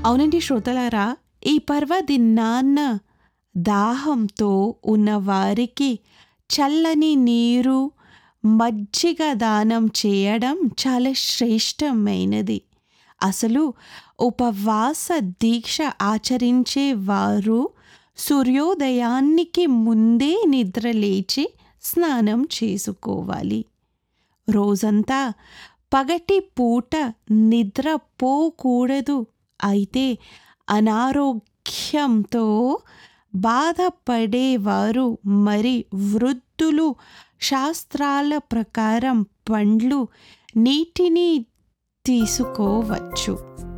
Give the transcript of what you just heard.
అవునండి శ్రోతలారా ఈ పర్వదినాన్న దాహంతో ఉన్న వారికి చల్లని నీరు మజ్జిగ దానం చేయడం చాలా శ్రేష్టమైనది అసలు ఉపవాస దీక్ష ఆచరించే వారు సూర్యోదయానికి ముందే నిద్ర లేచి స్నానం చేసుకోవాలి రోజంతా పగటి పూట నిద్రపోకూడదు అయితే అనారోగ్యంతో బాధపడేవారు మరి వృద్ధులు శాస్త్రాల ప్రకారం పండ్లు నీటిని తీసుకోవచ్చు